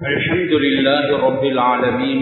الحمد لله رب العالمين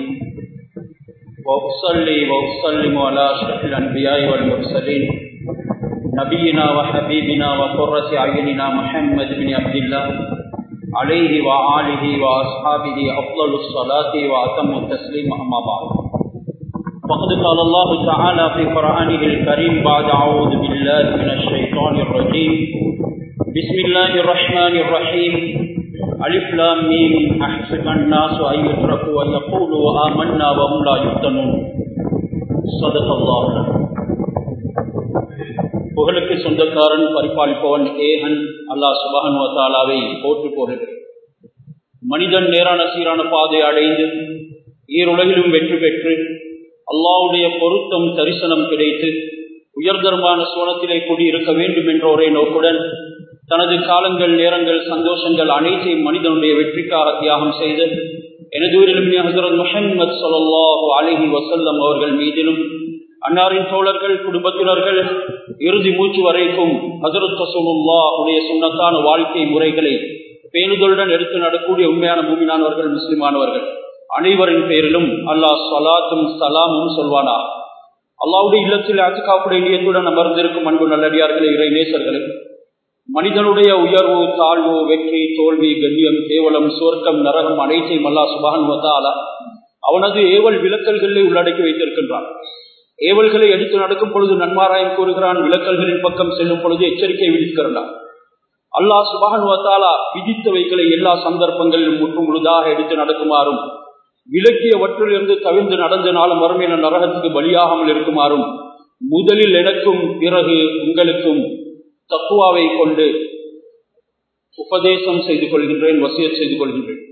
وأصلي وأسلم على أشرف الأنبياء والمرسلين نبينا وحبيبنا وقرة أعيننا محمد بن عبد الله عليه وآله وأصحابه أفضل الصلاة وأتم التسليم أما بعد فقد قال الله تعالى في قرآنه الكريم بعد أعوذ بالله من الشيطان الرجيم بسم الله الرحمن الرحيم ألف لام ميم أحسب الناس أن يتركوا أن يقولوا آمنا وهم لا يفتنون صدق الله புகழுக்கு சொந்தக்காரன் பரிபாலிப்பவன் ஏகன் அல்லாஹ் சுபஹன் வத்தாலாவை போற்று போகிறேன் மனிதன் நேரான சீரான பாதை அடைந்து ஈருலகிலும் வெற்றி பெற்று அல்லாவுடைய பொருத்தம் தரிசனம் கிடைத்து உயர்தரமான சோனத்திலே குடியிருக்க வேண்டும் என்ற ஒரே நோக்குடன் தனது காலங்கள் நேரங்கள் சந்தோஷங்கள் அனைத்தையும் மனிதனுடைய வெற்றிக்காக தியாகம் செய்து எனது ஊரிலும் ஹசரத் முஹம்மது சொல்லாஹு அலிஹி வசல்லம் அவர்கள் மீதிலும் அன்னாரின் தோழர்கள் குடும்பத்தினர்கள் இறுதி மூச்சு வரைக்கும் ஹசரத் ரசூலுல்லா உடைய சுண்ணத்தான வாழ்க்கை முறைகளை பேணுதலுடன் எடுத்து நடக்கூடிய உண்மையான மூமினானவர்கள் முஸ்லிமானவர்கள் அனைவரின் பேரிலும் அல்லாஹ் சலாத்தும் சலாமும் சொல்வானா அல்லாவுடைய இல்லத்தில் அத்துக்காப்புடைய நியத்துடன் அமர்ந்திருக்கும் அன்பு நல்லடியார்களே இறை நேசர்களே மனிதனுடைய உயர்வு தாழ்வு வெற்றி தோல்வி கண்ணியம் கேவலம் சுவர்க்கம் நரகம் அனைத்தையும் அல்லா சுபான் வந்தாலா அவனது ஏவல் விளக்கல்களை உள்ளடக்கி வைத்திருக்கின்றான் ஏவல்களை எடுத்து நடக்கும் பொழுது நன்மாராயம் கூறுகிறான் விளக்கல்களின் பக்கம் செல்லும் பொழுது எச்சரிக்கை விடுக்கிறான் அல்லாஹ் சுபான் வத்தாலா விதித்தவைகளை எல்லா சந்தர்ப்பங்களிலும் முற்று முழுதாக எடுத்து நடக்குமாறும் விலக்கியவற்றிலிருந்து தவிர்ந்து நடந்த நாளும் மறுமையின நரகத்துக்கு பலியாகாமல் இருக்குமாறும் முதலில் எனக்கும் பிறகு உங்களுக்கும் தக்குவாவை கொண்டு உபதேசம் செய்து கொள்கின்றேன் வசிய செய்து கொள்கின்றேன்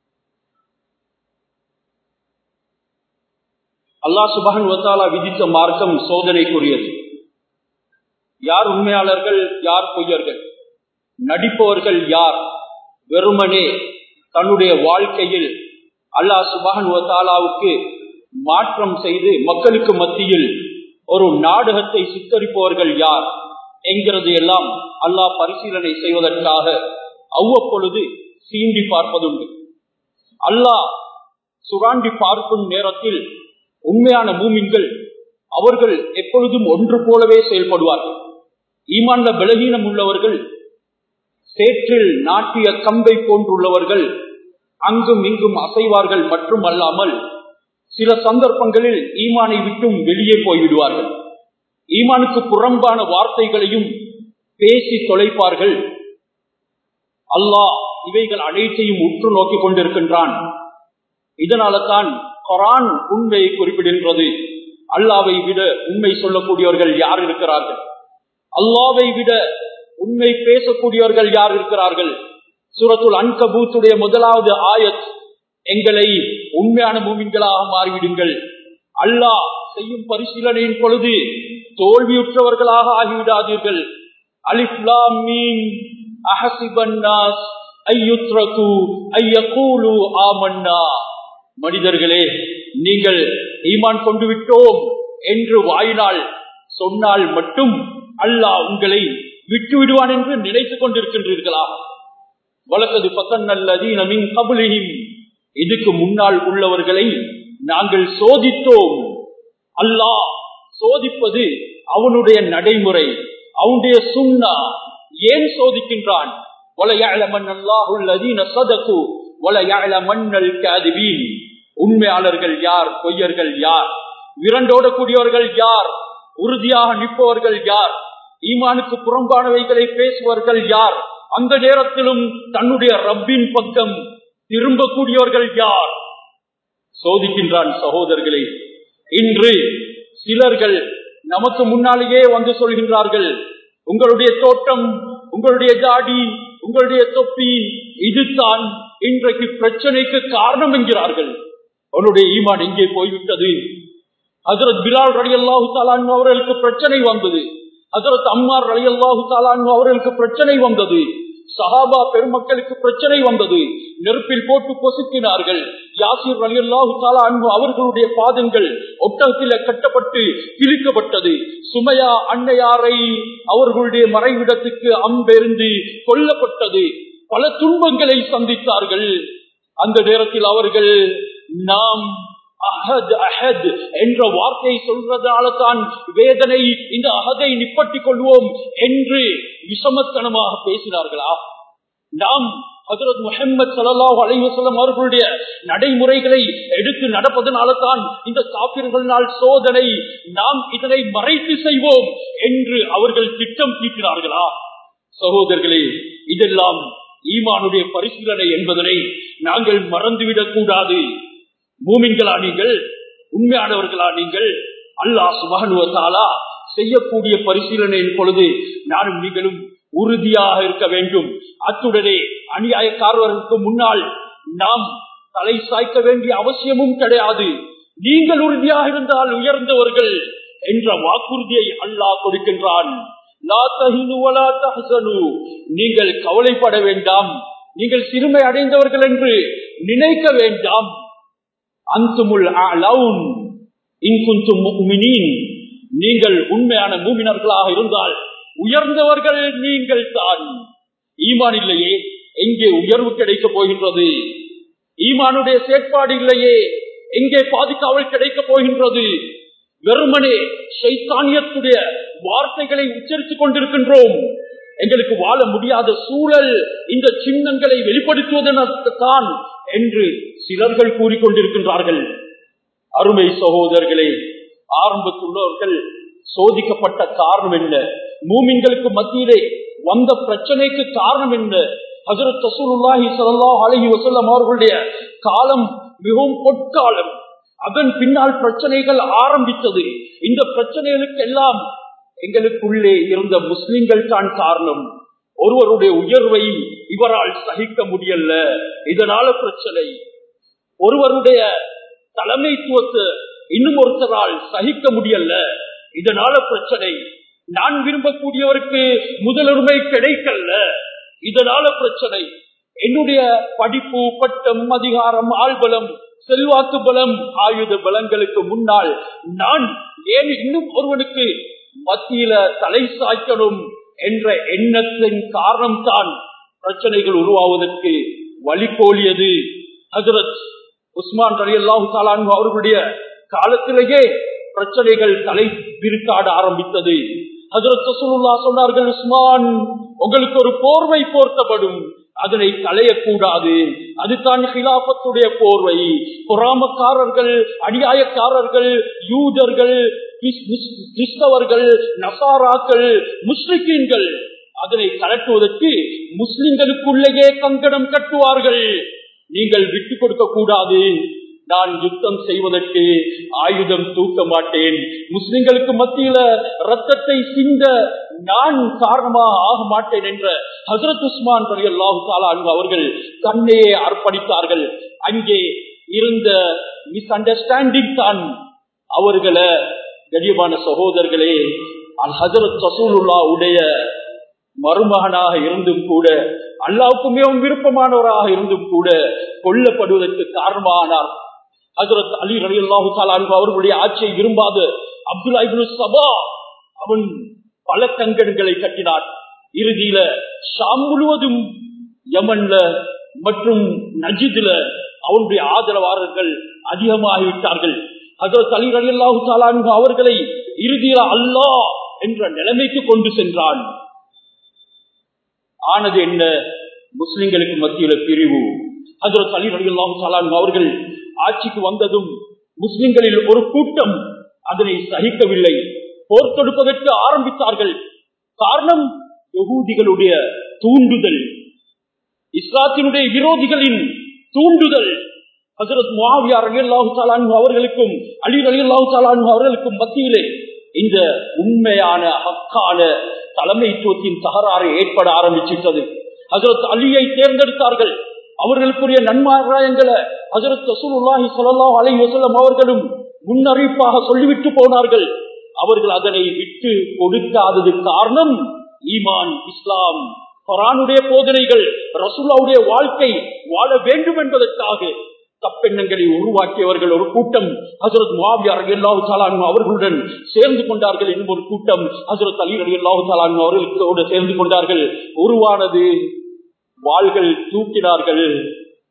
அல்லா சுபகன் வத்தாலா விதித்த மார்க்கம் சோதனைக்குரியது யார் உண்மையாளர்கள் யார் பொய்யர்கள் நடிப்பவர்கள் யார் வெறுமனே தன்னுடைய வாழ்க்கையில் அல்லாஹ் சுபகன் வத்தாலாவுக்கு மாற்றம் செய்து மக்களுக்கு மத்தியில் ஒரு நாடகத்தை சித்தரிப்பவர்கள் யார் என்கிறது எல்லாம் அல்லாஹ் பரிசீலனை செய்வதற்காக அவ்வப்பொழுது சீண்டி பார்ப்பதுண்டு அல்லாஹ் சுராண்டி பார்க்கும் நேரத்தில் உண்மையான மூமின்கள் அவர்கள் எப்பொழுதும் ஒன்று போலவே செயல்படுவார்கள் ஈமான்ல பலகீனம் உள்ளவர்கள் சேற்றில் நாட்டிய கம்பை போன்றுள்ளவர்கள் அங்கும் இங்கும் அசைவார்கள் மற்றும் அல்லாமல் சில சந்தர்ப்பங்களில் ஈமானை விட்டும் வெளியே போய்விடுவார்கள் ஈமானுக்கு புறம்பான வார்த்தைகளையும் பேசி தொலைப்பார்கள் அல்லாஹ் இவைகள் அனைத்தையும் உற்று நோக்கி கொண்டிருக்கின்றான் இதனால தான் கொரான் உண்மையை குறிப்பிடுகின்றது அல்லாவை விட உண்மை சொல்லக்கூடியவர்கள் யார் இருக்கிறார்கள் அல்லாவை விட உண்மை பேசக்கூடியவர்கள் யார் இருக்கிறார்கள் சூரத்துல் அன்கபூத்துடைய முதலாவது ஆயத் எங்களை உண்மையான மூமின்களாக மாறிவிடுங்கள் அல்லாஹ் செய்யும் பரிசீலனையின் பொழுது தோல்வியுற்றவர்களாக ஆகிவிடாதீர்கள் அலிப்லாம் மீன் அஹசிபன்னாஸ் ஐயுத்ரகு ஐயகூலு ஆமன்னா மனிதர்களே நீங்கள் ஈமான் கொண்டு விட்டோம் என்று வாயினால் சொன்னால் மட்டும் அல்லாஹ் உங்களை விட்டு விடுவான் என்று நினைத்துக் கொண்டிருக்கின்றீர்களா வழக்கது பத்தன்னல்லதீனமின் கபுலிஹிம் இதுக்கு முன்னால் உள்ளவர்களை நாங்கள் சோதித்தோம் அல்லாஹ் சோதிப்பது அவனுடைய நடைமுறை அவனுடைய சுண்ணா ஏன் சோதிக்கின்றான் உண்மையாளர்கள் யார் பொய்யர்கள் யார் விரண்டோடக்கூடியவர்கள் யார் உறுதியாக நிற்பவர்கள் யார் ஈமானுக்கு புறம்பானவைகளை பேசுவர்கள் யார் அந்த நேரத்திலும் தன்னுடைய ரப்பின் பக்கம் திரும்பக்கூடியவர்கள் யார் சோதிக்கின்றான் சகோதரர்களே இன்று சிலர்கள் நமக்கு முன்னாலேயே வந்து சொல்கின்றார்கள் உங்களுடைய தோட்டம் உங்களுடைய ஜாடி உங்களுடைய தொப்பி இதுதான் இன்றைக்கு பிரச்சனைக்கு காரணம் என்கிறார்கள் அவனுடைய ஈமான் எங்கே போய்விட்டது ஹசரத் பிலால் ரலி அல்லாஹு தாலான் அவர்களுக்கு பிரச்சனை வந்தது ஹசரத் அம்மார் ரலி அல்லாஹு தாலான் அவர்களுக்கு பிரச்சனை வந்தது சஹாபா பெருமக்களுக்கு பிரச்சனை வந்தது நெருப்பில் போட்டு பொசுக்கினார்கள் யாசிர் அலி அல்லாஹு அன்பு அவர்களுடைய பாதங்கள் ஒட்டகத்தில கட்டப்பட்டு கிழிக்கப்பட்டது சுமையா அன்னையாரை அவர்களுடைய மறைவிடத்துக்கு அம்பெருந்து கொல்லப்பட்டது பல துன்பங்களை சந்தித்தார்கள் அந்த நேரத்தில் அவர்கள் நாம் அஹத் அஹத் என்ற வார்த்தையை சொல்றதால தான் வேதனை இந்த அகதை நிப்பட்டிக் கொள்வோம் என்று விஷமத்தனமாக பேசினார்களா நாம் ஹசரத் முஹம்மது சல்லாஹ் அலைவசல்லம் அவர்களுடைய நடைமுறைகளை எடுத்து நடப்பதனால தான் இந்த காப்பிர்களால் சோதனை நாம் இதனை மறைத்து செய்வோம் என்று அவர்கள் திட்டம் தீட்டினார்களா சகோதரர்களே இதெல்லாம் ஈமானுடைய பரிசீலனை என்பதனை நாங்கள் மறந்துவிடக் கூடாது மூமின்களா நீங்கள் உண்மையானவர்களா நீங்கள் அல்லாஹ் சுபகனுவத்தாலா செய்யக்கூடிய பரிசீலனையின் பொழுது நானும் நீங்களும் உறுதியாக இருக்க வேண்டும் அத்துடனே அநியாயக்காரர்களுக்கு முன்னால் நாம் தலை சாய்க்க வேண்டிய அவசியமும் கிடையாது நீங்கள் உறுதியாக இருந்தால் உயர்ந்தவர்கள் என்ற வாக்குறுதியை அல்லாஹ் கொடுக்கின்றான் நீங்கள் கவலைப்பட வேண்டாம் நீங்கள் சிறுமை அடைந்தவர்கள் என்று நினைக்க வேண்டாம் அந்துமுல் நீங்கள் உண்மையான மூமினர்களாக இருந்தால் உயர்ந்தவர்கள் நீங்கள் தான் ஈமான் இல்லையே எங்கே உயர்வு கிடைக்க போகின்றது ஈமானுடைய செயற்பாடு இல்லையே எங்கே பாதுகாவல் கிடைக்க போகின்றது வெறுமனே சைத்தானியத்துடைய வார்த்தைகளை உச்சரித்துக் கொண்டிருக்கின்றோம் எங்களுக்கு வாழ முடியாத சூழல் இந்த சின்னங்களை வெளிப்படுத்துவதற்கான் என்று சிலர்கள் கூறிக்கொண்டிருக்கின்றார்கள் அருமை சகோதரர்களே ஆரம்பத்துள்ளவர்கள் சோதிக்கப்பட்ட காரணம் என்ன மூமின்களுக்கு மத்தியிலே வந்த பிரச்சனைக்கு காரணம் என்ன ஹசரத் ரசூலுல்லாஹி ஸல்லல்லாஹு அலைஹி வஸல்லம் அவர்களுடைய காலம் மிகவும் பொற்காலம் அதன் பின்னால் பிரச்சனைகள் ஆரம்பித்தது இந்த பிரச்சனைகளுக்கு எல்லாம் எங்களுக்குள்ளே இருந்த முஸ்லிம்கள் தான் காரணம் ஒருவருடைய உயர்வை இவரால் சகிக்க முடியல இதனால பிரச்சனை ஒருவருடைய தலைமைத்துவத்தை இன்னும் ஒருத்தரால் சகிக்க முடியல இதனால பிரச்சனை நான் விரும்பக்கூடியவருக்கு முதலுரிமை கிடைக்கல இதனால பிரச்சனை என்னுடைய படிப்பு பட்டம் அதிகாரம் ஆள்பலம் செல்வாக்கு பலம் ஆயுத பலங்களுக்கு முன்னால் நான் ஏன் இன்னும் ஒருவனுக்கு மத்தியில தலை சாய்க்கணும் என்ற எண்ணத்தின் காரணம்தான் பிரச்சனைகள் உருவாவதற்கு வழிகோலியது ஹசரத் உஸ்மான் அலி அல்லாஹு தாலான் அவர்களுடைய காலத்திலேயே பிரச்சனைகள் தலை விரித்தாட ஆரம்பித்தது ஹசரத் ரசூலுல்லா சொன்னார்கள் உஸ்மான் உங்களுக்கு ஒரு போர்வை போர்த்தப்படும் அதனை களையக்கூடாது அதுதான் ஹிலாபத்துடைய போர்வை பொறாமக்காரர்கள் அநியாயக்காரர்கள் யூதர்கள் கிறிஸ்தவர்கள் நசாராக்கள் முஸ்லிக்கீன்கள் அதனை கலட்டுவதற்கு முஸ்லிம்களுக்குள்ளேயே கங்கணம் கட்டுவார்கள் நீங்கள் விட்டுக் கொடுக்க கூடாது நான் யுத்தம் செய்வதற்கு ஆயுதம் தூக்க மாட்டேன் முஸ்லிம்களுக்கு மத்தியில ரத்தத்தை சிந்த நான் காரணமாக ஆக மாட்டேன் என்ற ஹசரத் உஸ்மான் அலி அல்லாஹு தாலா அவர்கள் தன்னையே அர்ப்பணித்தார்கள் அங்கே இருந்த மிஸ் அண்டர்ஸ்டாண்டிங் தான் அவர்களை கடியமான சகோதரர்களே அல் ஹசரத் ரசூலுல்லா உடைய மருமகனாக இருந்தும் கூட அல்லாவுக்கு மிகவும் விருப்பமானவராக இருந்தும் கூட கொல்லப்படுவதற்கு காரணமானார் ஹசரத் அலி ரவி அல்லாஹு அவர்களுடைய ஆட்சியை விரும்பாத அப்துல்லா இப்னு சபா அவன் பல கங்கன்களை கட்டினார் இறுதியில ஷாம் முழுவதும் யமன்ல மற்றும் நஜிதுல அவனுடைய ஆதரவாளர்கள் அதிகமாகிவிட்டார்கள் ஹசரத் அலி ரவி அல்லாஹு அவர்களை இறுதியில அல்லாஹ் என்ற நிலைமைக்கு கொண்டு சென்றான் ஆனது என்ன முஸ்லிம்களுக்கு மத்தியில பிரிவு ஹசரத் அலி ரவி அல்லாஹு அவர்கள் ஆட்சிக்கு வந்ததும் முஸ்லிம்களில் ஒரு கூட்டம் அதனை சகிக்கவில்லை போர் தொடுப்பதற்கு ஆரம்பித்தார்கள் காரணம் யகூதிகளுடைய தூண்டுதல் இஸ்லாத்தினுடைய விரோதிகளின் தூண்டுதல் ஹசரத் முவாவியார் அலி அல்லாஹு அவர்களுக்கும் அலி அலி அல்லாஹு அவர்களுக்கும் மத்தியிலே இந்த உண்மையான ஹக்கான தலைமைத்துவத்தின் தகராறு ஏற்பட ஆரம்பிச்சிட்டது ஹசரத் அலியை தேர்ந்தெடுத்தார்கள் அவர்களுக்குரிய நன்மாராயங்களை ஹசரத் ரசூலுல்லாஹி ஸல்லல்லாஹு அலைஹி வஸல்லம் அவர்களும் முன்னறிவிப்பாக சொல்லிவிட்டு போனார்கள் அவர்கள் அதனை விட்டு கொடுக்காதது காரணம் ஈமான் இஸ்லாம் குரானுடைய போதனைகள் ரசூலாவுடைய வாழ்க்கை வாழ வேண்டும் என்பதற்காக தப்பெண்ணங்களை உருவாக்கியவர்கள் ஒரு கூட்டம் ஹசரத் முவாவியார் அல்லாஹு சாலான் அவர்களுடன் சேர்ந்து கொண்டார்கள் என்னும் ஒரு கூட்டம் ஹசரத் அலி அலி அல்லாஹு சாலான் அவர்களோடு சேர்ந்து கொண்டார்கள் உருவானது வாள்கள் தூக்கினார்கள்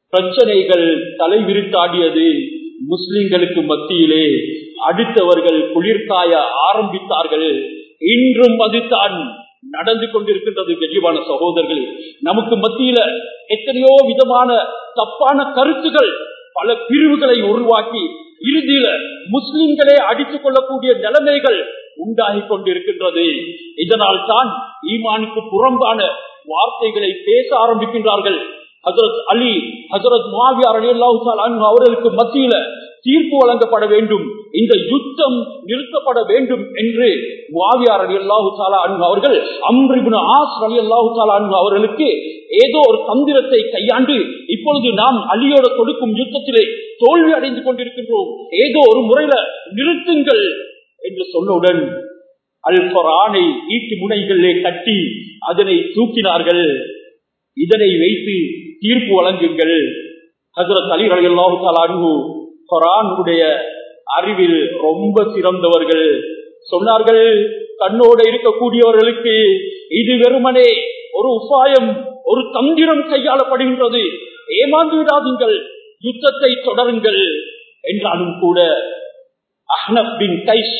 பிரச்சனைகள் தலைவிரித்தாடியது முஸ்லிம்களுக்கு மத்தியிலே அடுத்தவர்கள் குளிர்காய ஆரம்பித்தார்கள் இன்றும் அதுதான் நடந்து கொண்டிருக்கின்றது கெஜிவான சகோதரர்கள் நமக்கு மத்தியில எத்தனையோ விதமான தப்பான கருத்துகள் பல பிரிவுகளை உருவாக்கி இறுதியில முஸ்லிம்களே அடித்துக் கொள்ளக்கூடிய நிலைமைகள் உண்டாகி கொண்டிருக்கின்றது இதனால் தான் ஈமானுக்கு புறம்பான வார்த்தைகளை பேச ஆரம்பிக்கின்றார்கள் ஹசரத் அலி ஹசரத் மாவியார் அலி அல்லாஹு அவர்களுக்கு மத்தியில தீர்ப்பு வழங்கப்பட வேண்டும் இந்த யுத்தம் நிறுத்தப்பட வேண்டும் என்று மாவியார் அலி அல்லாஹு சாலா அன்பு அவர்கள் அம்ரிபுன் ஆஸ் அலி அல்லாஹு சாலா அன்பு அவர்களுக்கு ஏதோ ஒரு தந்திரத்தை கையாண்டு இப்பொழுது நாம் அலியோட கொடுக்கும் யுத்தத்திலே தோல்வி அடைந்து கொண்டிருக்கின்றோம் ஏதோ ஒரு முறையில நிறுத்துங்கள் என்று சொன்னவுடன் அல் குரானை ஈட்டு முனைகளிலே கட்டி அதனை தூக்கினார்கள் இதனை வைத்து தீர்ப்பு வழங்குங்கள் ஹசரத் அலி அலி அல்லாஹு அன்பு குரானுடைய அறிவில் ரொம்ப சிறந்தவர்கள் சொன்னார்கள் தன்னோட இருக்கக்கூடியவர்களுக்கு இது வெறுமனே ஒரு உபாயம் ஒரு தந்திரம் கையாளப்படுகின்றது ஏமாந்து விடாதீங்கள் யுத்தத்தை தொடருங்கள் என்றாலும் கூட Ahnaf bin Qais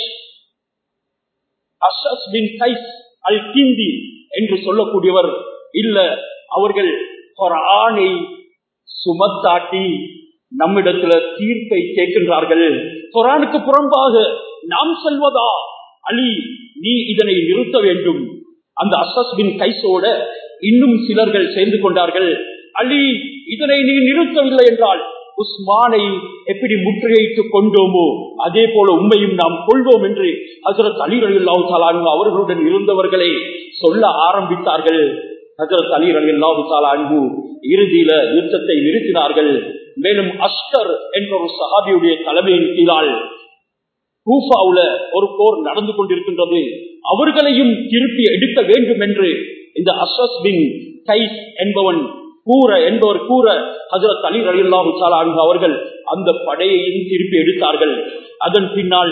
Ashath bin Qais al Kindi என்று சொல்லக்கூடியவர் இல்ல அவர்கள் குரானை சுமத்தாட்டி நம்மிடத்துல தீர்ப்பை கேட்கின்றார்கள் குரானுக்கு புறம்பாக நாம் செல்வதா அலி நீ இதனை நிறுத்த வேண்டும் அந்த அசஸ்பின் கைசோட இன்னும் சிலர்கள் சேர்ந்து கொண்டார்கள் அலி இதனை நீ நிறுத்தவில்லை என்றால் உஸ்மானை எப்படி முற்றுகையிட்டுக் கொண்டோமோ அதே போல உண்மையும் நாம் கொள்வோம் என்று ஹசரத் அலி அலி அல்லாஹு அவர்களுடன் இருந்தவர்களை சொல்ல ஆரம்பித்தார்கள் ஹசரத் அலி அலி அல்லாஹு அன்பு இறுதியில யுத்தத்தை நிறுத்தினார்கள் மேலும் அஸ்கர் என்ற ஒரு சஹாபியுடைய தலைமையின் கீழால் கூஃபாவுல ஒரு போர் நடந்து கொண்டிருக்கின்றது அவர்களையும் திருப்பி எடுக்க வேண்டும் என்று இந்த அஸ்வஸ் பின் கைஸ் என்பவன் கூற என்பவர் கூற ஹசரத் அலி அலில்லாஹு சாலான் அவர்கள் அந்த படையையும் திருப்பி எடுத்தார்கள் அதன் பின்னால்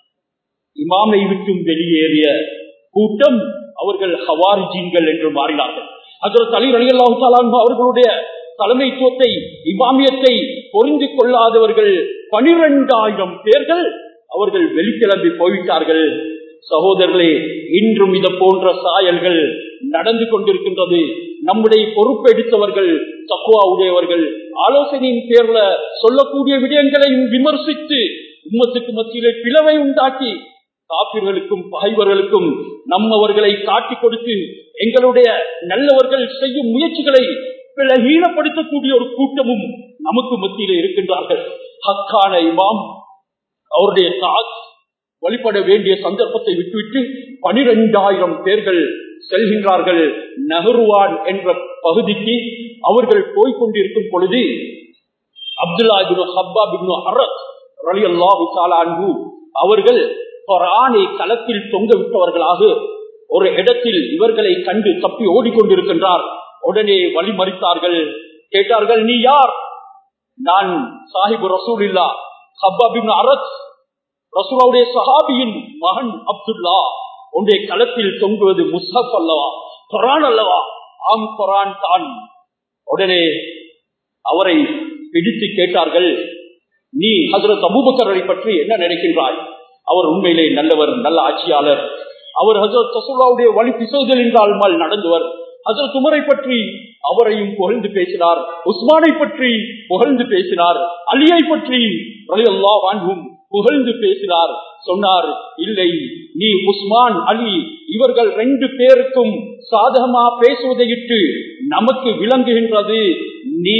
இமாமை விட்டும் வெளியேறிய கூட்டம் அவர்கள் ஹவாரிஜீன்கள் என்று மாறினார்கள் ஹசரத் அலி அலில்லாஹு சாலான் அவர்களுடைய தலைமைத்துவத்தை இமாமியத்தை பொறிந்து கொள்ளாதவர்கள் பனிரெண்டாயிரம் பேர்கள் அவர்கள் வெளிக்கிளம்பி போய்விட்டார்கள் சகோதரர்களே இன்றும் இத போன்ற சாயல்கள் நடந்து கொண்டிருக்கின்றது நம்முடைய பொறுப்பெடுத்தவர்கள் தக்குவா உடையவர்கள் ஆலோசனையின் பேர்ல சொல்லக்கூடிய விடயங்களையும் விமர்சித்து உம்மத்துக்கு மத்தியிலே பிளவை உண்டாக்கி காப்பிர்களுக்கும் பகைவர்களுக்கும் நம்மவர்களை காட்டிக் கொடுத்து எங்களுடைய நல்லவர்கள் செய்யும் முயற்சிகளை ஈனப்படுத்தக்கூடிய ஒரு கூட்டமும் நமக்கு மத்தியிலே இருக்கின்றார்கள் ஹக்கான இமாம் அவருடைய தாத் வழிபட வேண்டிய சந்தர்ப்பத்தை விட்டுவிட்டு பனிரெண்டாயிரம் பேர்கள் செல்கின்றார்கள் நகருவான் என்ற பகுதிக்கு அவர்கள் போய்கொண்டிருக்கும் பொழுது அப்துல்லா ஹப்பா பின் அரத் ரலி அல்லாஹு சாலான்பு அவர்கள் குரானை களத்தில் தொங்க விட்டவர்களாக ஒரு இடத்தில் இவர்களை கண்டு தப்பி ஓடிக்கொண்டிருக்கின்றார் உடனே வழிமறித்தார்கள் கேட்டார்கள் நீ யார் நான் சாஹிபு ரசூல் இல்லா ஹப்பா பின் அரத் ரசூலாவுடைய சஹாபியின் மகன் அப்துல்லா உன்னுடைய களத்தில் தொங்குவது முஸ்ஹப் அல்லவா குரான் அல்லவா ஆம் குரான் தான் உடனே அவரை பிடித்து கேட்டார்கள் நீ ஹசரத் அபூபக்கரை பற்றி என்ன நினைக்கின்றாய் அவர் உண்மையிலே நல்லவர் நல்ல ஆட்சியாளர் அவர் ஹசரத் ரசூலாவுடைய வழி பிசோதல் என்றால் mal நடந்தவர் ஹசரத் உமரை பற்றி அவரையும் புகழ்ந்து பேசினார் உஸ்மானை பற்றி புகழ்ந்து பேசினார் அலியை பற்றி ரலியல்லாஹு அன்ஹும் புகழ்ந்து பேசினார் சொன்னார் இல்லை நீ உஸ்மான் அலி இவர்கள் ரெண்டு பேருக்கும் சாதகமா பேசுவதையிட்டு நமக்கு விளங்குகின்றது நீ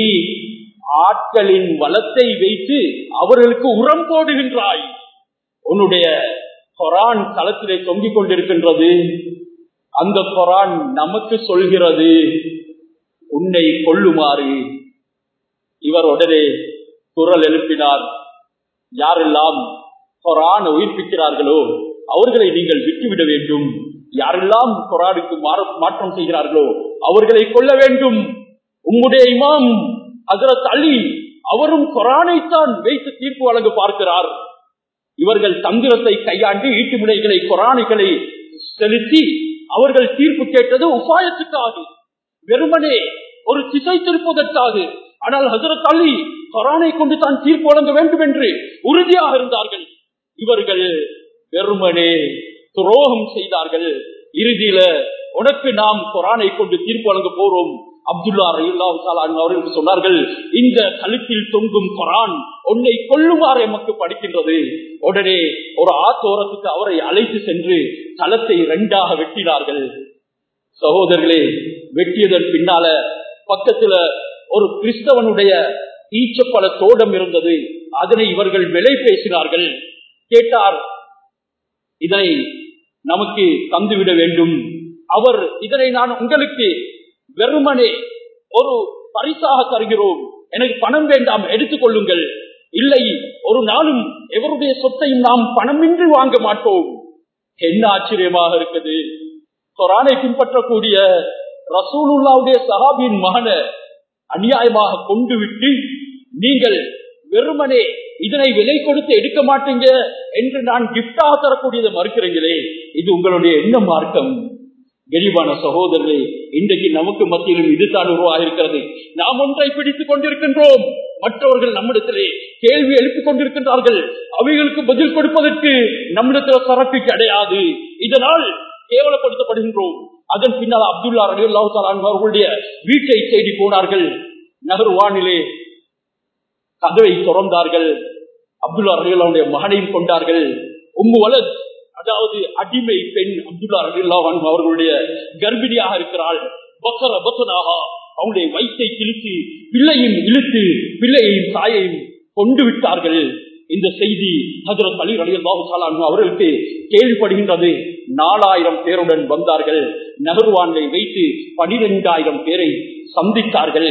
ஆட்களின் வளத்தை வைத்து அவர்களுக்கு உரம் போடுகின்றாய் உன்னுடைய கொரான் களத்திலே தொங்கிக் கொண்டிருக்கின்றது அந்த கொரான் நமக்கு சொல்கிறது உன்னை கொள்ளுமாறு இவர் உடனே குரல் எழுப்பினார் யாரெல்லாம் கொரான் உயிர்ப்பிக்கிறார்களோ அவர்களை நீங்கள் விட்டுவிட வேண்டும் யாரெல்லாம் கொரானுக்கு மாற்றம் செய்கிறார்களோ அவர்களை கொள்ள வேண்டும் உம்முடைய இமாம் ஹசரத் அலி அவரும் கொரானைத்தான் வைத்து தீர்ப்பு வழங்க பார்க்கிறார் இவர்கள் தந்திரத்தை கையாண்டு ஈட்டு முனைகளை கொரானைகளை செலுத்தி அவர்கள் தீர்ப்பு கேட்டது உபாயத்துக்காக வெறுமனே ஒரு திசை திருப்பதற்காக ஆனால் ஹசரத் அலி குரானை கொண்டு தான் தீர்ப்பு வழங்க வேண்டும் என்று உறுதியாக இருந்தார்கள் இவர்கள் வெறுமனே துரோகம் செய்தார்கள் இறுதியில உனக்கு நாம் குரானை கொண்டு தீர்ப்பு வழங்க போறோம் அப்துல்லா ரயில்லாஹு அவர்களுக்கு சொன்னார்கள் இந்த கழுத்தில் தொங்கும் குரான் உன்னை கொள்ளுமாறு எமக்கு படிக்கின்றது உடனே ஒரு ஆத்தோரத்துக்கு அவரை அழைத்து சென்று களத்தை இரண்டாக வெட்டினார்கள் சகோதரர்களே வெட்டியதன் பின்னால பக்கத்துல ஒரு கிறிஸ்தவனுடைய ஈச்சப்பல தோடம் இருந்தது அதனை இவர்கள் விலை பேசினார்கள் கேட்டார் இதனை நமக்கு தந்துவிட வேண்டும் அவர் இதனை நான் உங்களுக்கு வெறுமனே ஒரு பரிசாக தருகிறோம் எனக்கு பணம் வேண்டாம் எடுத்துக் கொள்ளுங்கள் இல்லை ஒரு நாளும் எவருடைய சொத்தையும் நாம் பணமின்றி வாங்க மாட்டோம் என்ன ஆச்சரியமாக இருக்குது குரானை பின்பற்றக்கூடிய ரசூலுல்லாவுடைய சஹாபியின் மகனை அநியாயமாக கொண்டு விட்டு நீங்கள் வெறுமனே இதனை விலை கொடுத்து எடுக்க மாட்டீங்க என்று நான் கிப்டாக தரக்கூடியதை மறுக்கிறீங்களே இது உங்களுடைய என்ன மார்க்கம் கரிவான சகோதரர்களே இன்றைக்கு நமக்கு மத்தியிலும் இதுதான் உருவாகிருக்கிறது நாம் ஒன்றை பிடித்துக் கொண்டிருக்கின்றோம் மற்றவர்கள் நம்மிடத்திலே கேள்வி எழுப்பிக் கொண்டிருக்கின்றார்கள் அவைகளுக்கு பதில் கொடுப்பதற்கு நம்மிடத்தில் சரக்கு கிடையாது இதனால் கேவலப்படுத்தப்படுகின்றோம் அதன் பின்னால் அப்துல்லா ரவி அவர்களுடைய வீட்டை தேடி போனார்கள் நகர்வானிலே கதவை திறந்தார்கள் அப்துல்லா ரலியுல்லாவுடைய மகனையும் கொண்டார்கள் உம்மு வலத் அதாவது அடிமை பெண் அப்துல்லா ரலியுல்லா அவர்களுடைய கர்ப்பிணியாக இருக்கிறாள் பக்கர பக்கனாக அவனுடைய வயிற்றை கிழித்து பிள்ளையும் இழுத்து பிள்ளையையும் தாயையும் கொண்டு விட்டார்கள் இந்த செய்தி ஹஜரத் அலி ரலியல்லாஹு அவர்களுக்கு கேள்விப்படுகின்றது நாலாயிரம் பேருடன் வந்தார்கள் நகர்வானை வைத்து பனிரெண்டாயிரம் பேரை சந்தித்தார்கள்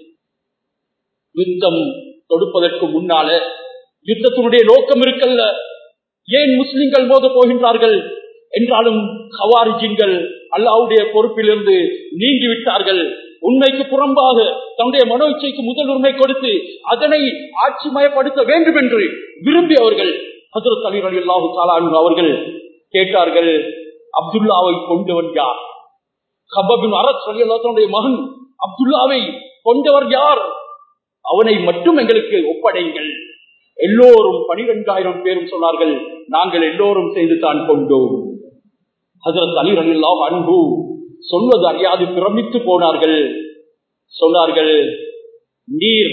யுத்தம் தொடுப்பதற்கு முன்னால யுத்தத்தினுடைய நோக்கம் இருக்கல்ல ஏன் முஸ்லிம்கள் மோத போகின்றார்கள் என்றாலும் ஹவாரிஜின்கள் அல்லாவுடைய பொறுப்பிலிருந்து நீங்கி விட்டார்கள் உண்மைக்கு புறம்பாக தன்னுடைய மனோ இச்சைக்கு முதல் உரிமை கொடுத்து அதனை ஆட்சிமயப்படுத்த வேண்டும் என்று விரும்பியவர்கள் ஹசரத் அலி அலி அல்லாஹு தாலான் அவர்கள் கேட்டார்கள் அப்துல்லாவை கொண்டவன் யார் ஹபபின் அரத் அலி அல்லாஹனுடைய மகன் அப்துல்லாவை கொண்டவர் யார் அவனை மட்டும் எங்களுக்கு ஒப்படைங்கள் எல்லோரும் பனிரெண்டாயிரம் பேரும் சொன்னார்கள் நாங்கள் எல்லோரும் செய்து தான் கொண்டோம் ஹசரத் அலி அலில்லா அன்பு சொல்வது அறியாது பிரமித்து போனார்கள் சொன்னார்கள் நீர்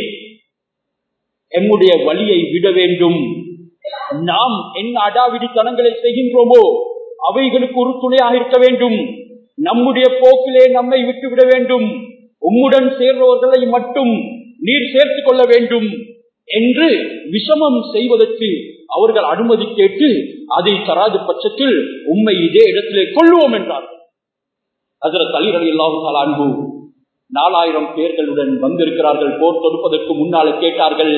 எம்முடைய வழியை விட வேண்டும் நாம் என்ன அடாவிடித்தனங்களை செய்கின்றோமோ அவைகளுக்கு ஒரு துணையாக இருக்க வேண்டும் நம்முடைய போக்கிலே நம்மை விட்டுவிட வேண்டும் உம்முடன் சேர்ந்தவர்களை மட்டும் நீர் சேர்த்துக் கொள்ள வேண்டும் என்று விஷமம் செய்வதற்கு அவர்கள் அனுமதி கேட்டு அதை தராது பட்சத்தில் உண்மை இதே இடத்திலே கொள்வோம் என்றார்கள் அதில் தலிரல் இல்லாவிட்டால் அன்பு நாலாயிரம் பேர்களுடன் வந்திருக்கிறார்கள் போர் தொடுப்பதற்கு முன்னாலே கேட்டார்கள்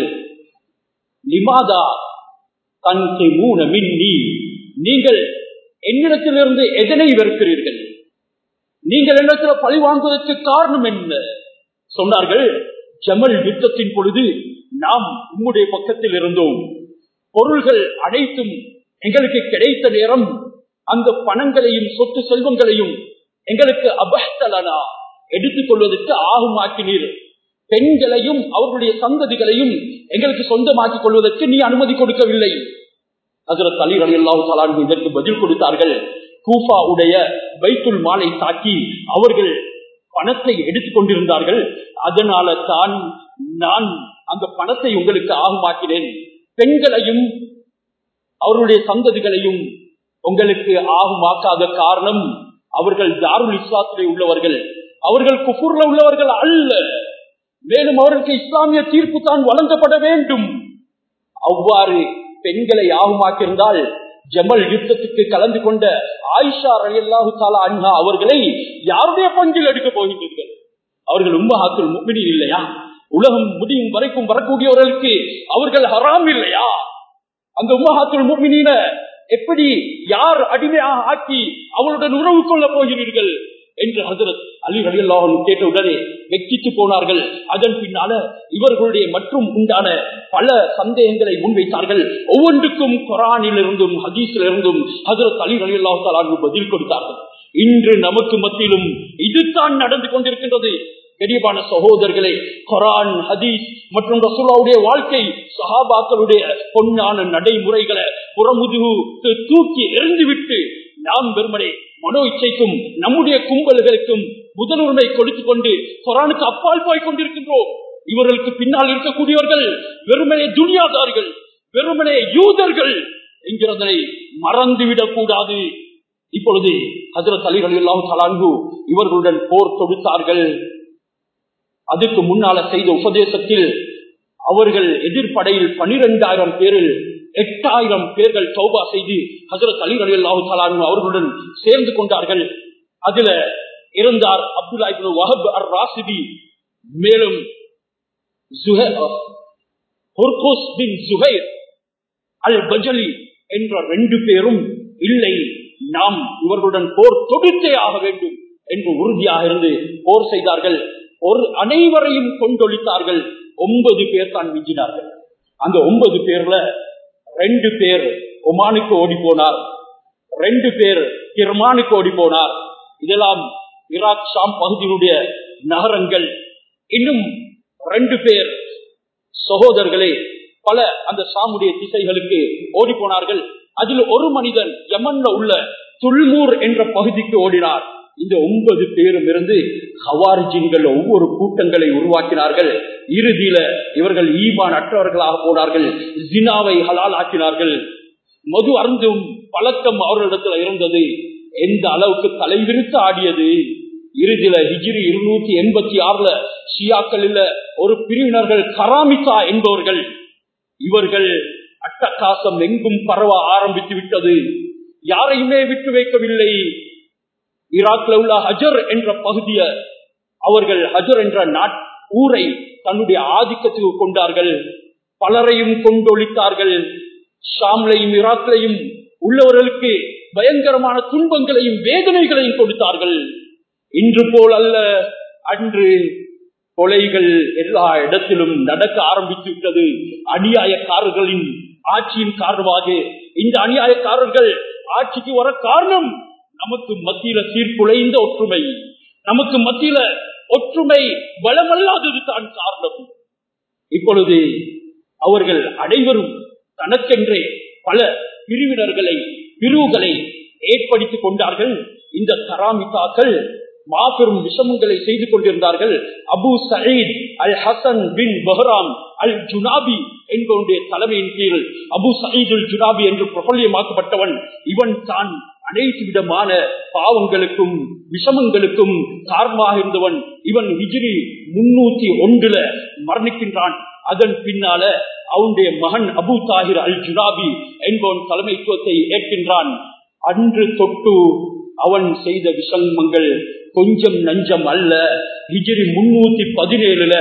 லிமாதா தன் மூன மின்னி நீங்கள் என்னிடத்திலிருந்து எதனை வெறுக்கிறீர்கள் நீங்கள் என்னிடத்தில் பழி வாங்குவதற்கு காரணம் என்ன சொன்னார்கள் ஜமல் யுத்தத்தின் பொழுது நாம் உம்முடைய பக்கத்தில் இருந்தோம் பொருள்கள் அனைத்தும் எங்களுக்கு கிடைத்த நேரம் அந்த பணங்களையும் சொத்து செல்வங்களையும் எங்களுக்கு அபஹ்தலனா எடுத்துக் கொள்வதற்கு ஆகுமாக்கினீர் பெண்களையும் அவர்களுடைய சந்ததிகளையும் எங்களுக்கு சொந்தமாக்கிக் கொள்வதற்கு நீ அனுமதி கொடுக்கவில்லை அதில் தலி அலி அல்லாஹு இதற்கு பதில் கொடுத்தார்கள் கூஃபா உடைய பைத்துல் மாலை தாக்கி அவர்கள் பணத்தை எடுத்துக் கொண்டிருந்தார்கள் அதனால தான் நான் அந்த பணத்தை உங்களுக்கு ஆகுமாக்கினேன் பெண்களையும் அவர்களுடைய சந்ததிகளையும் உங்களுக்கு ஆகுமாக்காத காரணம் அவர்கள் தாருல் இஸ்லாத்திலே உள்ளவர்கள் அவர்கள் குஃபுர்ல உள்ளவர்கள் அல்ல மேலும் அவர்களுக்கு இஸ்லாமிய தீர்ப்பு தான் வழங்கப்பட வேண்டும் அவ்வாறு பெண்களை ஆகுமாக்கியிருந்தால் ஜமல் யுத்தத்துக்கு கலந்து கொண்ட ஆயிஷா ரலியல்லாஹு தாலா அண்ணா அவர்களை யாருடைய பங்கில் எடுக்க போகின்றீர்கள் அவர்கள் உம்மஹாக்கள் முக்மினி இல்லையா உலகம் முடியும் வரைக்கும் வரக்கூடியவர்களுக்கு அவர்கள் ஹராம் இல்லையா அந்த உம்மஹாக்கள் முக்மினின எப்படி யார் அடிமையாக ஆக்கி அவருடன் உறவு கொள்ள போகிறீர்கள் என்று ஹசரத் அலி அலியல்லாஹன் கேட்ட உடனே வெக்கித்து போனார்கள் அதன் பின்னால இவர்களுடைய மற்றும் உண்டான பல சந்தேகங்களை முன்வைத்தார்கள் ஒவ்வொன்றுக்கும் குரானில் இருந்தும் ஹதீஸில் இருந்தும் ஹசரத் அலி அலியல்லாஹு பதில் கொடுத்தார்கள் இன்று நமக்கு மத்தியிலும் இதுதான் நடந்து கொண்டிருக்கின்றது கெடியபான சகோதரர்களே குரான் ஹதீஸ் மற்றும் ரசூலாவுடைய வாழ்க்கை சஹாபாக்களுடைய பொன்னான நடைமுறைகளை புறமுதுகு தூக்கி எறிந்துவிட்டு நாம் வெறுமனே மனோ இச்சைக்கும் நம்முடைய கும்பல்களுக்கும் முதலுரிமை கொடுத்துக் கொண்டு குரானுக்கு அப்பால் போய் கொண்டிருக்கின்றோம் இவர்களுக்கு பின்னால் இருக்கக்கூடியவர்கள் வெறுமனே துனியாதார்கள் வெறுமனே யூதர்கள் என்கிறதனை மறந்துவிடக் கூடாது இப்பொழுது ஹசரத் அலிகள் எல்லாம் தலான்கு இவர்களுடன் போர் தொடுத்தார்கள் அதுக்கு முன்னால செய்த உபதேசத்தில் அவர்கள் எதிர்ப்படையில் பனிரெண்டாயிரம் பேரில் எட்டாயிரம் பேர்கள் சௌபா செய்து ஹசரத் அலி அலி அல்லாஹு தலான்கு அவர்களுடன் சேர்ந்து கொண்டார்கள் அதுல இருந்தார் அப்துல்லா இப்னு வஹப் அர் ராசிதி மேலும் அல் பஜலி என்ற ரெண்டு பேரும் இல்லை நாம் இவர்களுடன் போர் தொடுத்தே ஆக வேண்டும் என்று உறுதியாக இருந்து போர் செய்தார்கள் ஒரு அனைவரையும் கொண்டொழித்தார்கள் ஒன்பது பேர் தான் மிஞ்சினார்கள் அந்த ஒன்பது பேர்ல ரெண்டு பேர் ஒமானுக்கு ஓடி போனார் ரெண்டு பேர் கிர்மானுக்கு ஓடி போனார் இதெல்லாம் ஈராக் ஷாம் பகுதியினுடைய நகரங்கள் இன்னும் ரெண்டு பேர் சகோதரர்களே பல அந்த சாமுடைய திசைகளுக்கு ஓடி போனார்கள் அதில் ஒரு மனிதன் யமன்ல உள்ள துல்மூர் என்ற பகுதிக்கு ஓடினார் இந்த ஒன்பது பேரும் இருந்து ஹவாரிஜின்கள் ஒவ்வொரு கூட்டங்களை உருவாக்கினார்கள் இறுதியில இவர்கள் ஈமான் அற்றவர்களாக போனார்கள் ஜினாவை ஹலால் ஆக்கினார்கள் மது அருந்தும் பழக்கம் அவர்களிடத்துல இருந்தது எந்த அளவுக்கு தலைவிரித்து ஆடியது இறுதியில ஹிஜிரி இருநூத்தி எண்பத்தி ஆறுல ஷியாக்களில் ஒரு பிரிவினர்கள் கராமிசா என்பவர்கள் இவர்கள் அட்டகாசம் எங்கும் பரவ ஆரம்பித்து விட்டது யாரையுமே விட்டு வைக்கவில்லை ஈராக்ல உள்ள ஹஜர் என்ற பகுதிய அவர்கள் ஹஜர் என்ற நாட் ஊரை தன்னுடைய ஆதிக்கத்துக்கு கொண்டார்கள் பலரையும் கொண்டொழித்தார்கள் ஷாம்லையும் ஈராக்லையும் உள்ளவர்களுக்கு பயங்கரமான துன்பங்களையும் வேதனைகளையும் கொடுத்தார்கள் இன்று போல் அல்ல அன்று கொலைகள் எல்லா இடத்திலும் நடக்க ஆரம்பித்து விட்டது அநியாயக்காரர்களின் ஆட்சியின் காரணமாக இந்த அநியாயக்காரர்கள் ஆட்சிக்கு வர காரணம் நமக்கு மத்தியில சீர்குலைந்த ஒற்றுமை நமக்கு மத்தியில ஒற்றுமை பலமல்லாதது தான் காரணம் இப்பொழுது அவர்கள் அனைவரும் தனக்கென்றே பல பிரிவினர்களை பிரிவுகளை ஏற்படுத்திக் கொண்டார்கள் இந்த கராமிதாக்கள் மாபெரும் விஷமங்களை செய்து கொண்டிருந்தார்கள் Abu Saeed al Hasan bin Bahram al Junabi என்பவனுடைய தலைமையின் கீழ் அபு சயீத் அல் ஜுனாபி என்று பிரபல்யமாக்கப்பட்டவன் இவன் தான் அனைத்து விதமான பாவங்களுக்கும் விஷமங்களுக்கும் காரணமாக இருந்தவன் இவன் ஹிஜிரி முன்னூத்தி ஒன்றுல மரணிக்கின்றான் அதன் பின்னால அவனுடைய மகன் அபு தாகிர் அல் ஜுனாபி என்பவன் தலைமைத்துவத்தை ஏற்கின்றான் அன்று தொட்டு அவன் செய்த விஷமங்கள் கொஞ்சம் நஞ்சம் அல்ல ஹிஜிரி முன்னூத்தி பதினேழுல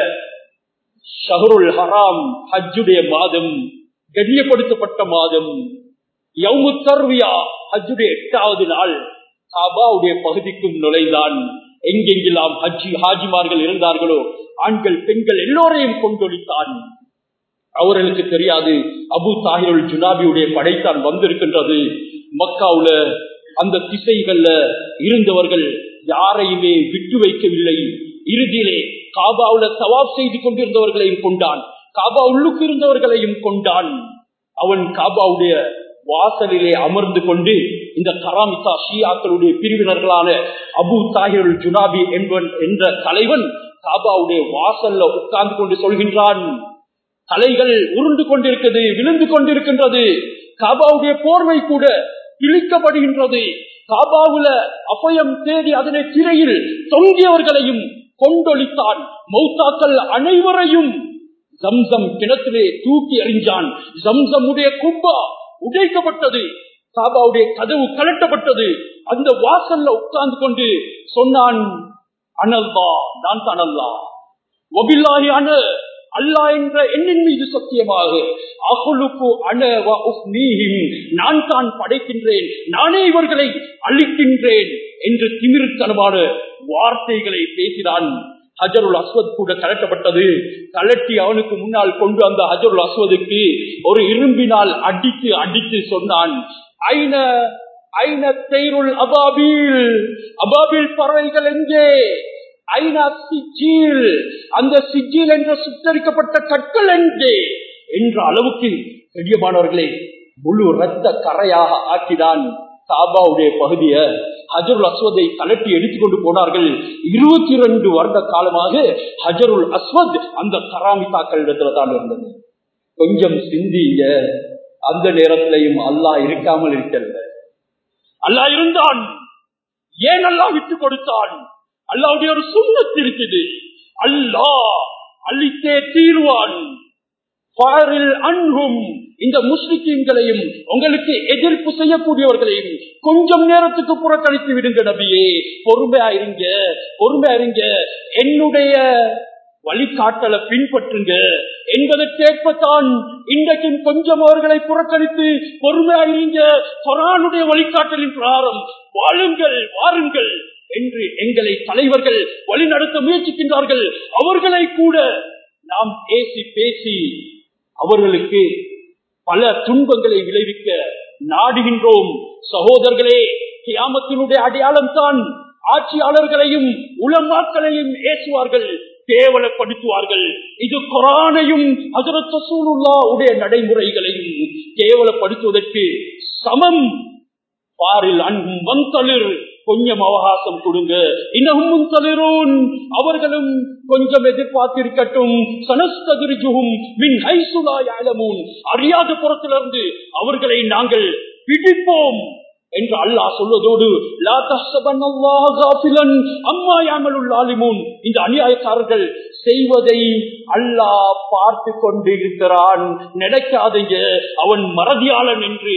ஷஹருல் ஹராம் ஹஜ்ஜுடைய மாதம் கண்ணியப்படுத்தப்பட்ட மாதம் யவுமு தர்வியா ஹஜ்ஜுடைய எட்டாவது நாள் காபாவுடைய பகுதிக்கும் நுழைந்தான் எங்கெங்கெல்லாம் ஹஜ்ஜி ஹாஜிமார்கள் இருந்தார்களோ ஆண்கள் பெண்கள் எல்லோரையும் கொண்டொழித்தான் அவர்களுக்கு தெரியாது அபு தாஹிருல் ஜுனாபியுடைய படைத்தான் வந்திருக்கின்றது மக்காவுல அந்த திசைகள்ல இருந்தவர்கள் யாரையுமே விட்டு வைக்கவில்லை இறுதியிலே காபாவுல தவாப் செய்து கொண்டிருந்தவர்களையும் கொண்டான் காபா உள்ளுக்கு இருந்தவர்களையும் கொண்டான் அவன் காபாவுடைய வாசலிலே அமர்ந்து கொண்டு இந்த கராமிசா ஷியாக்களுடைய பிரிவினர்களான அபு தாகிருல் ஜுனாபி என்பவன் என்ற தலைவன் காபாவுடைய வாசல்ல உட்கார்ந்து கொண்டு சொல்கின்றான் தலைகள் உருண்டு கொண்டிருக்கிறது விழுந்து கொண்டிருக்கின்றது காபாவுடைய போர்வை கூட இழிக்கப்படுகின்றது காபாவுல அபயம் தேடி அதனை திரையில் தொங்கியவர்களையும் கொண்டொழித்தான் மௌத்தாக்கள் அனைவரையும் ஜம்சம் கிணத்திலே தூக்கி எறிஞ்சான் ஜம்சமுடைய குப்பா உடைக்கப்பட்டது காபாவுடைய கதவு கலட்டப்பட்டது அந்த வாசல்ல உட்கார்ந்து கொண்டு சொன்னான் அனல்வா நான் தான் அல்லா ஒபில்லாஹி அன அல்லா என்ற எண்ணின் மீது சத்தியமாக அகுலுக்கு அனவ நான் தான் படைக்கின்றேன் நானே இவர்களை அழிக்கின்றேன் என்று திமிர்த்தனமான வார்த்தைகளை பேசினான் ஹஜருல் அஸ்வத் கூட கலட்டப்பட்டது கலட்டி அவனுக்கு முன்னால் கொண்டு அந்த ஹஜருல் அஸ்வதுக்கு ஒரு இரும்பினால் அடித்து அடித்து சொன்னான் ஐன ஐன தேருள் அபாபில் அபாபில் பறவைகள் எங்கே ஐநா சிஜில் அந்த சிஜில் என்ற சுத்தரிக்கப்பட்ட கற்கள் எங்கே என்ற அளவுக்கு பெரியமானவர்களே முழு ரத்த கரையாக ஆக்கிதான் காபாவுடைய பகுதிய ஹஜருல் அஸ்வதை கலட்டி எடுத்துக்கொண்டு போனார்கள் இருபத்தி ரெண்டு வருட காலமாக ஹஜருல் அஸ்வத் அந்த கராமிதாக்கள் இடத்துல தான் இருந்தது கொஞ்சம் சிந்திங்க அந்த நேரத்திலையும் அல்லாஹ் இருக்காமல் இருக்கல அல்லாஹ் இருந்தான் ஏன் அல்லாஹ் விட்டு கொடுத்தான் அல்லாவுடைய ஒரு சுண்ணத்து இருக்குது அல்லாஹ் அழித்தே தீர்வான் அன்பும் இந்த முஸ்லிக்கீன்களையும் உங்களுக்கு எதிர்ப்பு செய்யக்கூடியவர்களையும் கொஞ்சம் நேரத்துக்கு புறக்கணித்து விடுங்க நபியே பொறுமையா இருங்க பொறுமையா இருங்க என்னுடைய வழிகாட்டலை பின்பற்றுங்க என்பதற்கேற்பத்தான் இன்றைக்கும் கொஞ்சம் அவர்களை புறக்கணித்து பொறுமையா இருங்க கொரானுடைய வழிகாட்டலின் பிராரம் வாழுங்கள் வாருங்கள் என்று எங்களை தலைவர்கள் வழிநடத்த முயற்சிக்கின்றார்கள் அவர்களை கூட நாம் பேசி பேசி அவர்களுக்கு பல துன்பங்களை விளைவிக்க நாடுகின்றோம் சகோதரர்களே கியாமத்தினுடைய அடையாளம் தான் ஆட்சியாளர்களையும் உலமாக்களையும் ஏசுவார்கள் கேவலப்படுத்துவார்கள் இது குரானையும் ஹசரத் உடைய நடைமுறைகளையும் கேவலப்படுத்துவதற்கு சமம் பாரில் அன்பும் வந்தளிர் கொஞ்சம் அவகாசம் கொடுங்க இன்னமும் தளிரோன் அவர்களும் கொஞ்சம் எதிர்பார்த்திருக்கட்டும் சனஸ்தகிரிஜுகும் மின் ஹைசுலாயாலமும் அறியாத புறத்திலிருந்து அவர்களை நாங்கள் பிடிப்போம் என்று அல்லாஹ் சொல்வதோடு அம்மா யாமலுள்ளாலிமூன் இந்த அநியாயக்காரர்கள் செய்வதை அல்லாஹ் பார்த்து கொண்டிருக்கிறான் நினைக்காதீங்க அவன் மறதியாளன் என்று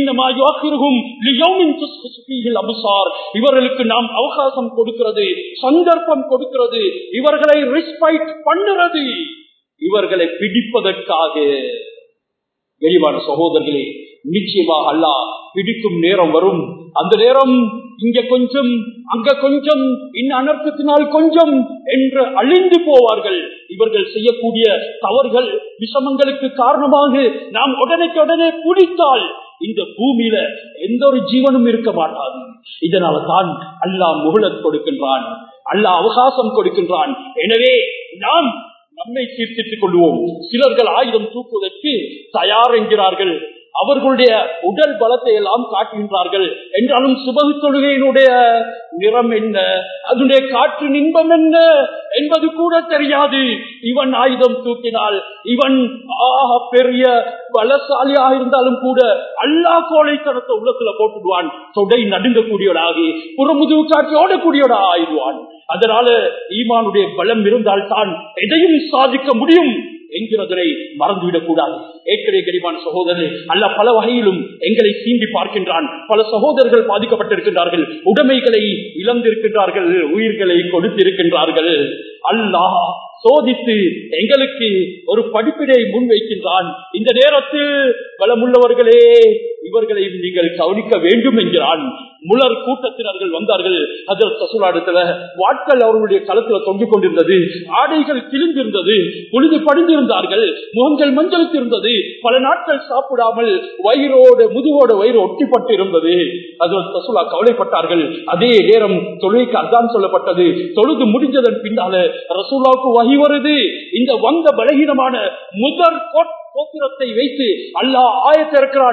அபுசார் இவர்களுக்கு நாம் அவகாசம் கொடுக்கிறது சந்தர்ப்பம் கொடுக்கிறது இவர்களை ரெஸ்பைட் பண்ணுறது இவர்களை பிடிப்பதற்காக வெளிவான சகோதரர்களே நிச்சயமாக அல்லா பிடிக்கும் நேரம் வரும் அந்த நேரம் இங்க கொஞ்சம் அங்க கொஞ்சம் இன்ன அனர்த்தத்தினால் கொஞ்சம் என்று அழிந்து போவார்கள் இவர்கள் செய்யக்கூடிய தவறுகள் விஷமங்களுக்கு காரணமாக நாம் உடனேக்கு உடனே பிடித்தால் இந்த பூமியில எந்த ஒரு ஜீவனும் இருக்க மாட்டாது இதனால தான் அல்லாஹ் முகலத் கொடுக்கின்றான் அல்லாஹ் அவகாசம் கொடுக்கின்றான் எனவே நாம் நம்மை சீர்திருத்திக் கொள்வோம் சிலர்கள் ஆயுதம் தூக்குவதற்கு தயார் என்கிறார்கள் அவர்களுடைய உடல் பலத்தை எல்லாம் காட்டுகின்றார்கள் என்றாலும் சுபகு தொழுகையினுடைய நிறம் என்ன அதனுடைய காற்று இன்பம் என்ன என்பது கூட தெரியாது இவன் ஆயுதம் தூக்கினால் இவன் ஆக பெரிய பலசாலியாக இருந்தாலும் கூட அல்லா கோழைத்தனத்தை உள்ளத்துல போட்டுடுவான் தொடை நடுங்கக்கூடியவனாகி புறமுதுகு காட்சி ஓடக்கூடியவனா ஆயிடுவான் அதனால ஈமானுடைய பலம் இருந்தால் தான் எதையும் சாதிக்க முடியும் என்கிறதனை மறந்துவிடக் கூடாது ஏற்கனவே கரிமான சகோதரர் அல்ல பல வகையிலும் எங்களை சீண்டி பார்க்கின்றான் பல சகோதரர்கள் பாதிக்கப்பட்டிருக்கின்றார்கள் உடைமைகளை இழந்திருக்கின்றார்கள் உயிர்களை கொடுத்திருக்கின்றார்கள் அல்லாஹ் சோதித்து எங்களுக்கு ஒரு படிப்பினை முன்வைக்கின்றான் இந்த நேரத்தில் பலமுள்ளவர்களே இவர்களையும் நீங்கள் கவனிக்க வேண்டும் என்கிறான் முலர் கூட்டத்தினர்கள் வந்தார்கள் அதில் சசுலாடத்துல வாட்கள் அவர்களுடைய களத்துல தொங்கிக் கொண்டிருந்தது ஆடைகள் கிழிந்திருந்தது பொழுது படிந்திருந்தார்கள் முகங்கள் மஞ்சளுக்கு இருந்தது பல நாட்கள் சாப்பிடாமல் வயிறோடு முதுகோடு வயிறு ஒட்டிப்பட்டு இருந்தது அதில் சசுலா கவலைப்பட்டார்கள் அதே நேரம் தொழுகைக்கு அதான் சொல்லப்பட்டது தொழுது முடிஞ்சதன் பின்னால ரசூலாவுக்கு வகி வருது இந்த வந்த பலகீனமான முதற் கோத்திரத்தை வைத்து அல்லாஹ் ஆயத்திருக்கிறான்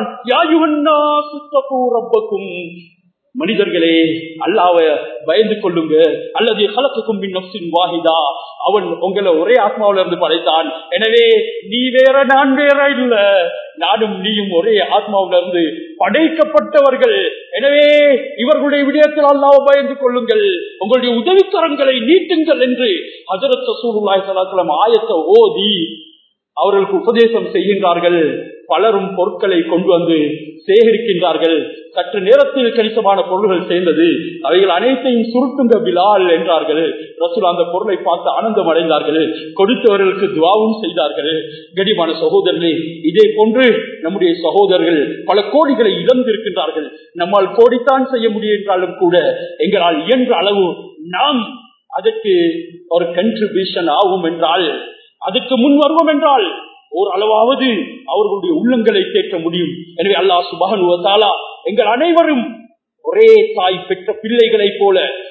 ரப்பக்கும் மனிதர்களே அல்லாவ பயந்து கொள்ளுங்க அல்லது கலக்குக்கும் நப்சின் வாஹிதா அவன் உங்களை ஒரே ஆத்மாவில இருந்து படைத்தான் எனவே நீ வேற நான் வேற இல்ல நானும் நீயும் ஒரே ஆத்மாவில இருந்து படைக்கப்பட்டவர்கள் எனவே இவர்களுடைய விடயத்தில் அல்லாவ பயந்து கொள்ளுங்கள் உங்களுடைய உதவிக்கரங்களை நீட்டுங்கள் என்று ஹசரத் சூருல்லாய் சலாசலம் ஆயத்தை ஓதி அவர்களுக்கு உபதேசம் செய்கின்றார்கள் பலரும் பொருட்களை கொண்டு வந்து சேகரிக்கின்றார்கள் சற்று நேரத்தில் கணிசமான பொருள்கள் சேர்ந்தது அவைகள் அனைத்தையும் சுருட்டுங்க பிலால் என்றார்கள் ரசூல் அந்த பொருளை பார்த்து ஆனந்தம் அடைந்தார்கள் கொடுத்தவர்களுக்கு துவாவும் செய்தார்கள் கடிமான சகோதரர்களே இதே போன்று நம்முடைய சகோதரர்கள் பல கோடிகளை இழந்திருக்கின்றார்கள் நம்மால் கோடித்தான் செய்ய முடியும் என்றாலும் கூட எங்களால் இயன்ற அளவு நாம் அதற்கு ஒரு கன்ட்ரிபியூஷன் ஆகும் என்றால் அதுக்கு முன் வருவோம் என்றால் ஒரு அளவாவது அவர்களுடைய உள்ளங்களை தேற்ற முடியும் எனவே அல்லாஹ் சுபகன் எங்கள் அனைவரும் ஒரே தாய் பெற்ற பிள்ளைகளைப் போல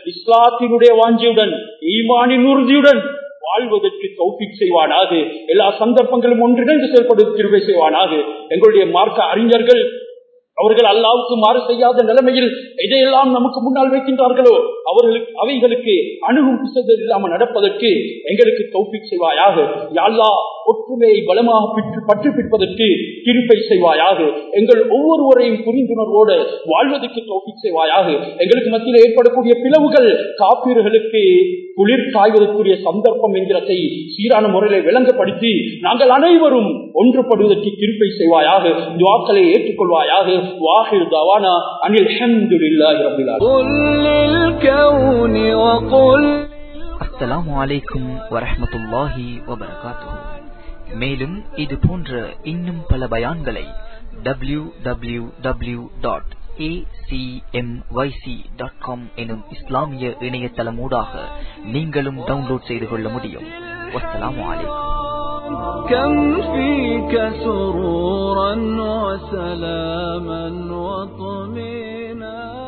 இஸ்லாத்தினுடைய வாஞ்சியுடன் ஈமானின் உறுதியுடன் வாழ்வதற்கு தௌபிக் செய்வானாக எல்லா சந்தர்ப்பங்களும் ஒன்றிணைந்து செயல்படுத்த கிருபை செய்வானாக எங்களுடைய மார்க்க அறிஞர்கள் அவர்கள் அல்லாவுக்கு மாறு செய்யாத நிலைமையில் எதையெல்லாம் நமக்கு முன்னால் வைக்கின்றார்களோ அவர்களுக்கு அவைகளுக்கு அணுகும் பிசைதல் இல்லாமல் நடப்பதற்கு எங்களுக்கு தௌபிக் செய்வாயாக யாழ்லா ஒற்றுமையை பலமாக பெற்று பற்று பிடிப்பதற்கு திருப்பை செய்வாயாக எங்கள் ஒவ்வொருவரையும் புரிந்துணர்வோடு வாழ்வதற்கு தௌபிக் செய்வாயாக எங்களுக்கு மத்தியில் ஏற்படக்கூடிய பிளவுகள் காப்பீர்களுக்கு குளிர் காய்வதற்குரிய சந்தர்ப்பம் என்கிறதை சீரான முறையில விளங்கப்படுத்தி நாங்கள் அனைவரும் ஒன்றுபடுவதற்கு திருப்பை செய்வாயாக துவாக்களை ஏற்றுக்கொள்வாயாக வாஹிர் தவானா அனில் அல்ஹம்துலில்லாஹி ரப்பில் ஆலமீன் قل للكون وقل அஸ்ஸலாமு அலைக்கும் வரஹ்மத்துல்லாஹி வபரகாத்துஹு மேலும் இது போன்ற இன்னும் பல பயான்களை W W W dot dot com எனும் இஸ்லாமிய இணையதளமூடாக நீங்களும் டவுன்லோட் செய்து கொள்ள முடியும் வஸ்ஸலாமு அலைக்கும் كم فيك سرورا وسلاما وطمينا